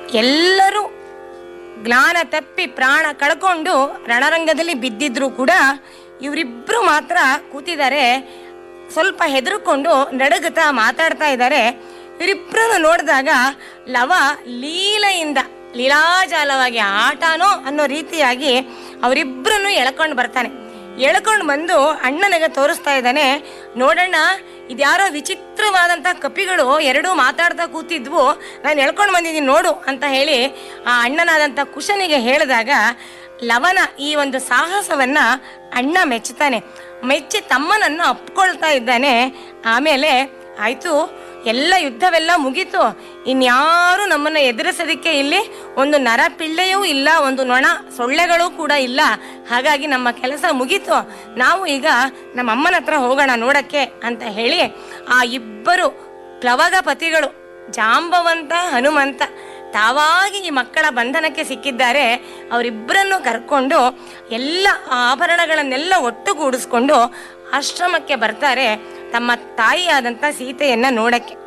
ಎಲ್ಲರೂ ಜ್ಞಾನ ತಪ್ಪಿ ಪ್ರಾಣ ಕಳ್ಕೊಂಡು ರಣರಂಗದಲ್ಲಿ ಬಿದ್ದಿದ್ರು ಕೂಡ ಇವರಿಬ್ರು ಮಾತ್ರ ಕೂತಿದ್ದಾರೆ ಸ್ವಲ್ಪ ಹೆದರ್ಕೊಂಡು ನಡಗುತ್ತಾ ಮಾತಾಡ್ತಾ ಇದ್ದಾರೆ ಇವರಿಬ್ಬರನ್ನು ನೋಡಿದಾಗ ಲವ ಲೀಲೆಯಿಂದ ಲೀಲಾಜಾಲವಾಗಿ ಆಟನೋ ಅನ್ನೋ ರೀತಿಯಾಗಿ ಅವರಿಬ್ಬರನ್ನು ಎಳ್ಕೊಂಡು ಬರ್ತಾನೆ ಎಳ್ಕೊಂಡು ಬಂದು ಅಣ್ಣನಿಗೆ ತೋರಿಸ್ತಾ ಇದ್ದಾನೆ ನೋಡಣ್ಣ ಇದ್ಯಾರೋ ವಿಚಿತ್ರವಾದಂಥ ಕಪಿಗಳು ಎರಡೂ ಮಾತಾಡ್ತಾ ಕೂತಿದ್ವು ನಾನು ಎಳ್ಕೊಂಡು ಬಂದಿದ್ದೀನಿ ನೋಡು ಅಂತ ಹೇಳಿ ಆ ಅಣ್ಣನಾದಂಥ ಕುಶನಿಗೆ ಹೇಳಿದಾಗ ಲವನ ಈ ಒಂದು ಸಾಹಸವನ್ನ ಅಣ್ಣ ಮೆಚ್ಚುತ್ತಾನೆ ಮೆಚ್ಚಿ ತಮ್ಮನನ್ನು ಅಪ್ಕೊಳ್ತಾ ಇದ್ದಾನೆ ಆಮೇಲೆ ಆಯ್ತು ಎಲ್ಲ ಯುದ್ಧವೆಲ್ಲ ಮುಗೀತು ಇನ್ಯಾರು ನಮ್ಮನ್ನ ಎದುರಿಸೋದಕ್ಕೆ ಇಲ್ಲಿ ಒಂದು ನರ ಪಿಳ್ಳೆಯೂ ಇಲ್ಲ ಒಂದು ನೊಣ ಸೊಳ್ಳೆಗಳು ಕೂಡ ಇಲ್ಲ ಹಾಗಾಗಿ ನಮ್ಮ ಕೆಲಸ ಮುಗೀತು ನಾವು ಈಗ ನಮ್ಮ ಅಮ್ಮನ ಹತ್ರ ಹೋಗೋಣ ನೋಡಕ್ಕೆ ಅಂತ ಹೇಳಿ ಆ ಇಬ್ಬರು ಪ್ಲವಗಪತಿಗಳು ಜಾಂಬವಂತ ಹನುಮಂತ ತಾವಾಗಿ ಈ ಮಕ್ಕಳ ಬಂಧನಕ್ಕೆ ಸಿಕ್ಕಿದ್ದಾರೆ ಅವರಿಬ್ಬರನ್ನು ಕರ್ಕೊಂಡು ಎಲ್ಲ ಆಭರಣಗಳನ್ನೆಲ್ಲ ಒಟ್ಟುಗೂಡಿಸ್ಕೊಂಡು ಆಶ್ರಮಕ್ಕೆ ಬರ್ತಾರೆ ತಮ್ಮ ತಾಯಿಯಾದಂಥ ಸೀತೆಯನ್ನ ನೋಡಕ್ಕೆ